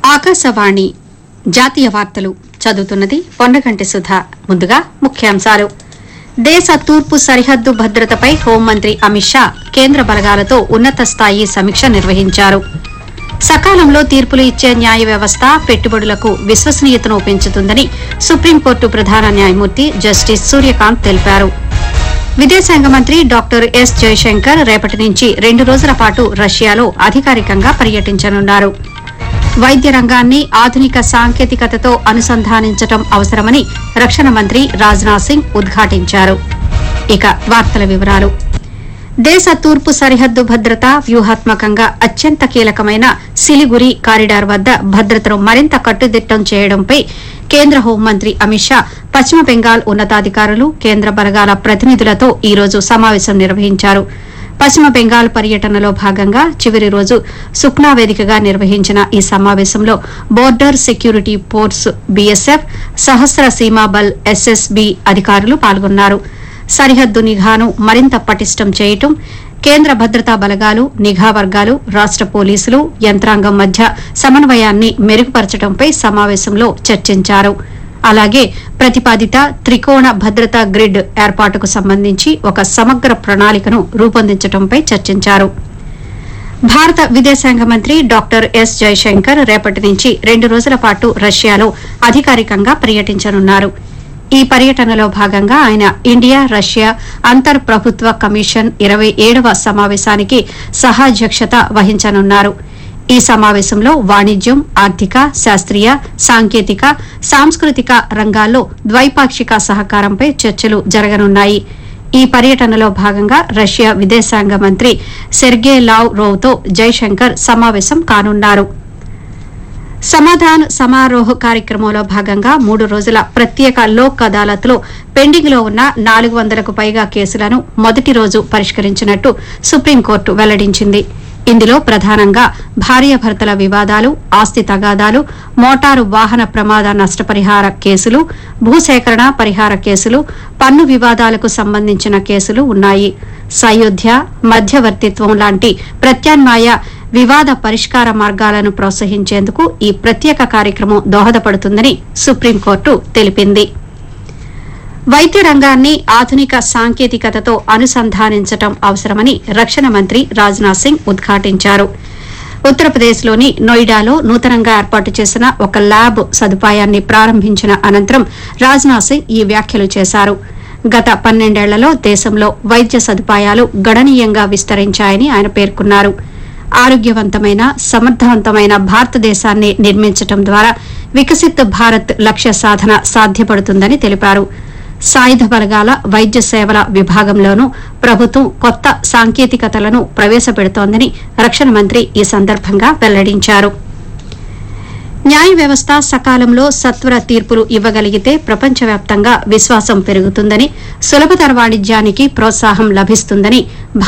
ఆకాశవాణి జాతీయ వార్తలు చదువుతున్నది పొన్నగంటి సుధా ముందుగా ముఖ్యాంశాలు దేశ తూర్పు సరిహద్దు భద్రతపై హోంమంత్రి అమిత్ షా కేంద్ర బలగాలతో ఉన్నత స్థాయి సమీక్ష నిర్వహించారు సకాలంలో తీర్పులు ఇచ్చే న్యాయ వ్యవస్థ పెట్టుబడులకు విశ్వసనీయతను పెంచుతుందని సుప్రీంకోర్టు ప్రధాన న్యాయమూర్తి జస్టిస్ సూర్యకాంత్ తెలిపారు విదేశాంగ మంత్రి డాక్టర్ ఎస్ జయశంకర్ రేపటి నుంచి రెండు రోజుల పాటు రష్యాలో అధికారికంగా పర్యటించనున్నారు వైద్య రంగాన్ని ఆధునిక సాంకేతికతతో అనుసంధానించడం అవసరమని రక్షణ మంత్రి రాజ్నాథ్ సింగ్ ఉద్ఘాటించారు ఇక వార్తల వివరాలు దేశ తూర్పు సరిహద్దు భద్రత వ్యూహాత్మకంగా అత్యంత కీలకమైన సిలిగురి కారిడార్ వద్ద భద్రతను మరింత కట్టుదిట్టం చేయడంపై కేంద్ర హోంమంత్రి అమిత్ షా పశ్చిమ బెంగాల్ ఉన్నతాధికారులు కేంద్ర బలగాల ప్రతినిధులతో ఈ రోజు సమావేశం నిర్వహించారు పశ్చిమ బెంగాల్ పర్యటనలో భాగంగా చివరి రోజు సుఖ్నా వేదికగా నిర్వహించిన ఈ సమావేశంలో border security force BSF Sashastra Seema Bal SSB అధికారులు పాల్గొన్నారు సరిహద్దు నిఘాను మరింత పటిష్టం చేయటం కేంద్ర భద్రతా బలగాలు నిఘా వర్గాలు రాష్ట పోలీసులు యంత్రాంగం మధ్య సమన్వయాన్ని మెరుగుపరచడంపై సమావేశంలో చర్చించారు అలాగే ప్రతిపాదిత త్రికోణ భద్రతా గ్రిడ్ ఏర్పాటుకు సంబంధించి ఒక సమగ్ర ప్రణాళికను రూపొందించడంపై చర్చించారు భారత విదేశాంగ మంత్రి డాక్టర్ ఎస్ జయశంకర్ రేపటి నుంచి రెండు రోజుల పాటు రష్యాలో అధికారికంగా పర్యటించనున్నారు ఈ పర్యటనలో భాగంగా ఆయన ఇండియా రష్యా అంతర్ ప్రభుత్వ కమిషన్ ఇరవై ఏడవ సమావేశానికి సహాధ్యక్షత వహించనున్నారు ఈ సమావేశంలో వాణిజ్యం ఆర్థిక శాస్త్రీయ సాంకేతిక సాంస్కృతిక రంగాల్లో ద్వైపాక్షిక సహకారంపై చర్చలు జరగనున్నాయి ఈ పర్యటనలో భాగంగా రష్యా విదేశాంగ మంత్రి సెర్గే లావ్ రోవ్తో జైశంకర్ సమావేశం కానున్నారు సమాధాన్ సమారోహ్ కార్యక్రమంలో భాగంగా మూడు రోజుల ప్రత్యేక లోక్ అదాలత్లో పెండింగ్ లో ఉన్న నాలుగు వందలకు పైగా కేసులను మొదటి రోజు పరిష్కరించినట్టు సుప్రీంకోర్టు వెల్లడించింది ఇందులో ప్రధానంగా భార్యాభర్తల వివాదాలు ఆస్తి తగాదాలు మోటారు వాహన ప్రమాద నష్టపరిహార కేసులు భూసేకరణ పరిహార కేసులు పన్ను వివాదాలకు సంబంధించిన కేసులు ఉన్నాయి సయోధ్య మధ్యవర్తిత్వం లాంటి ప్రత్యామ్నాయ వివాద పరిష్కార మార్గాలను ప్రోత్సహించేందుకు ఈ ప్రత్యేక కార్యక్రమం దోహదపడుతుందని సుప్రీంకోర్టు తెలిపింది వైద్య రంగాన్ని ఆధునిక సాంకేతికతతో అనుసంధానించడం అవసరమని రక్షణ మంత్రి రాజ్నాథ్ సింగ్ ఉద్ఘాటించారు ఉత్తరప్రదేశ్లోని నోయిడాలో నూతనంగా ఏర్పాటు చేసిన ఒక ల్యాబ్ సదుపాయాన్ని ప్రారంభించిన అనంతరం రాజ్నాథ్ సింగ్ ఈ వ్యాఖ్యలు చేశారు గత పన్నెండేళ్లలో దేశంలో వైద్య సదుపాయాలు గణనీయంగా విస్తరించాయని ఆయన పేర్కొన్నారు ఆరోగ్యవంతమైన సమర్థవంతమైన భారతదేశాన్ని నిర్మించడం ద్వారా వికసిత్ భారత్ లక్ష్య సాధన సాధ్యపడుతుందని తెలిపారు సాయుధ బలగాల వైద్య సేవల విభాగంలోనూ ప్రభుత్వం కొత్త సాంకేతికతలను ప్రవేశపెడుతోందని రక్షణ మంత్రి ఈ సందర్భంగా వెల్లడించారు న్యాయ వ్యవస్థ సకాలంలో సత్వర తీర్పులు ఇవ్వగలిగితే ప్రపంచవ్యాప్తంగా విశ్వాసం పెరుగుతుందని సులభతర వాణిజ్యానికి ప్రోత్సాహం లభిస్తుందని